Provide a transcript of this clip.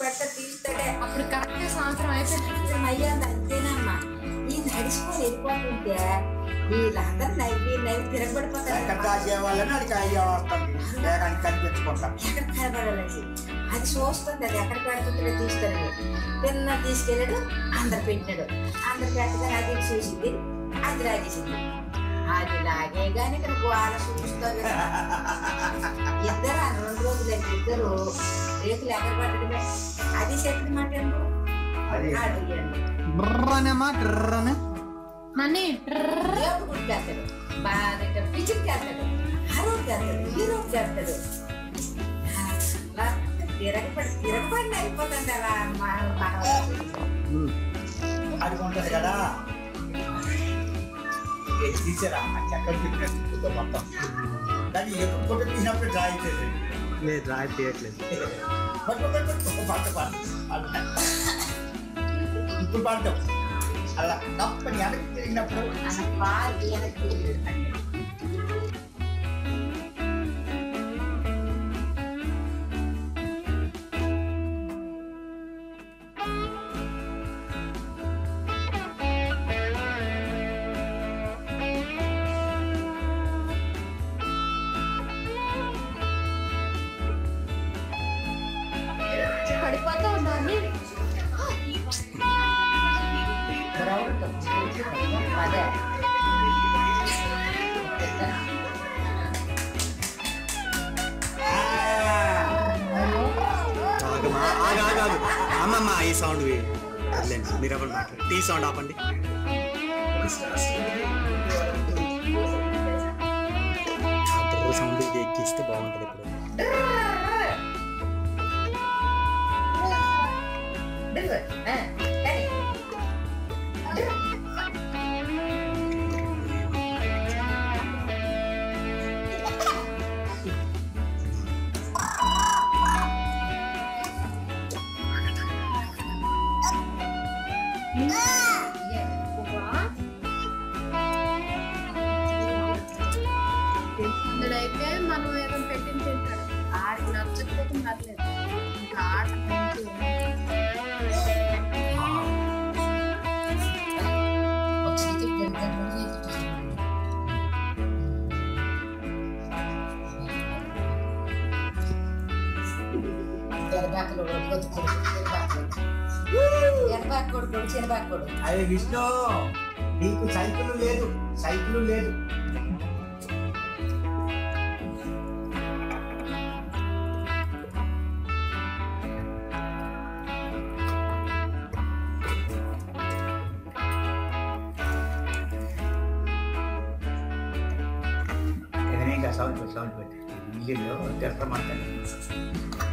పెట్ట తీస్తాడే అప్పుడు కరెక్ట్ గా సంవత్సరం అయిపోయింది అయ్యాది అంతేనమ్మా ఈ నడుచుకొని వెళ్ళిపోతుంటే వీళ్ళందరూ నవ్వి వీళ్ళు నవ్వి తిరగబడిపోతారు ఎక్కడ దాచేవాళ్ళని అడిగి అయ్యా వస్తుంది వేగానికి కనిపించుకుంటాం ఎక్కడ కనబడాలని అది చూస్తుంది అది ఎక్కడ పెడుతుందో తీస్తాడు తిన్న తీసుకెళ్ళాడు అందరు పెట్టాడు అందరు పెట్టగానే అది ఇటు చూసింది అది లాగేసింది అది లాగే కానీ ఇక్కడ గోడ చూస్తుంది ఇద్దరు ఆ రెండు రోజులు ఇద్దరు రేకులు ఎక్కడ పట్టడమే అది చెప్పిన మాట ఎందుకు? అది అడిగాడు బ్రన్నమా డ్రన్న నన్ను దేవుడు గుడికేస్తాడు బాగా పిచ్చికి వెళ్తాడు ఆ రోడ్కి వెళ్తాడు ఈ రోడ్కి వెళ్తాడు అలా తిరగబడి తిరగబడి అయిపోతుంది అలా మన మన అది ఉంటుంది కదా ఇది తీసారా ఆ చక్కెర తిప్పినట్టు మొత్తం దాన్ని ఎప్పుడు ఫోటో తీసినప్పుడు డ్రా అయిపోయింది లేదు రాయి తీయట్లేదు పట్టు పట్టు ఒక పాట పాడు ఇప్పుడు పాడతాం అలా తప్ప వెనక్కి తిరిగినప్పుడు అన్న పాలు వెనక్కి తిరిగి పడిపోతా ఉన్నాను అదే ఆగమా ఆగ ఆగ ఆగు అమ్మమ్మ ఈ సౌండ్ వదిలేండి మీరు ఎవరు మాట్లాడు టీ సౌండ్ ఆపండి సౌండ్ ఇది ఎక్కిస్తే బాగుంటుంది ఇప్పుడు ఇక్కడైతే మనం ఏదో పెట్టింది తింటాడు ఆడికి నచ్చకపోతే పర్లేదు ఇంకా ఆట మంచిగా ఉంది. ఎనబాకు కొడుకు చిన్నబాకు కొడుకు అరే విష్ణు నీకు సైకిల్ లేదు సైకిల్ లేదు సౌండ్ పెట్టి సౌండ్ పెట్టి ఇల్లు తిరగమంటాను